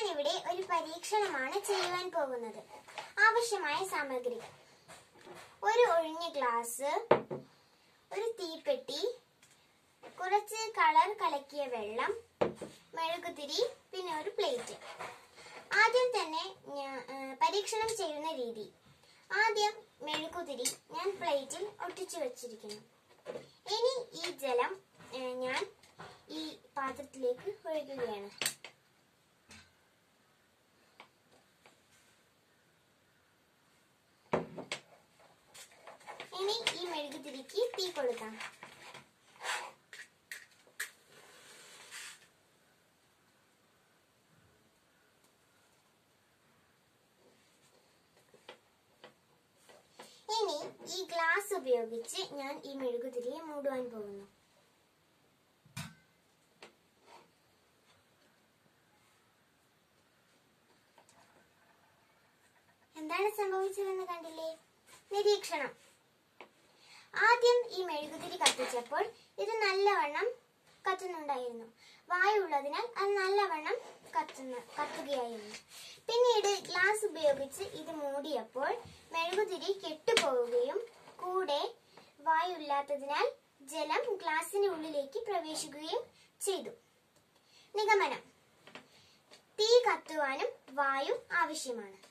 ഞാനിവിടെ ഒരു പരീക്ഷണമാണ് ചെയ്യുവാൻ പോകുന്നത് ആവശ്യമായ സാമഗ്രികൾ ഒരു ഒഴിഞ്ഞ ഗ്ലാസ് ഒരു തീപ്പെട്ടി കുറച്ച് കളർ കലക്കിയ വെള്ളം മെഴുകുതിരി പിന്നെ ഒരു പ്ലേറ്റ് ആദ്യം തന്നെ ഞാൻ ആ, പരീക്ഷണം ചെയ്യുന്ന രീതി ആദ്യം മെഴുകുതിരി ഞാൻ പ്ലേറ്റിൽ ഒട്ടിച്ചു വെച്ചിരിക്കുന്നു ഇനി ഈ ജലം ആ, ഞാൻ ഈ പാത്രത്തിലേക്ക് ഒഴുകുകയാണ് ഇനി ഈ മെഴുകുതിരിക്ക് തീ കൊടുക്കാം ഇനി ഈ ഗ്ലാസ് ഉപയോഗിച്ച് ഞാൻ ഈ മെഴുകുതിരിയെ മൂടുവാൻ പോകുന്നു എന്താണ് സംഭവിച്ചതെന്ന് കണ്ടില്ലേ നിരീക്ഷണം ആദ്യം ഈ മെഴുകുതിരി കത്തിച്ചപ്പോൾ ഇത് നല്ലവണ്ണം കത്തുന്നുണ്ടായിരുന്നു വായു ഉള്ളതിനാൽ അത് നല്ലവണ്ണം കത്തുന്ന കത്തുകയായിരുന്നു പിന്നീട് ഗ്ലാസ് ഉപയോഗിച്ച് ഇത് മൂടിയപ്പോൾ മെഴുകുതിരി കെട്ടുപോവുകയും കൂടെ വായു ഇല്ലാത്തതിനാൽ ജലം ഗ്ലാസിന് ഉള്ളിലേക്ക് പ്രവേശിക്കുകയും ചെയ്തു നിഗമനം തീ കത്തുവാനും വായു ആവശ്യമാണ്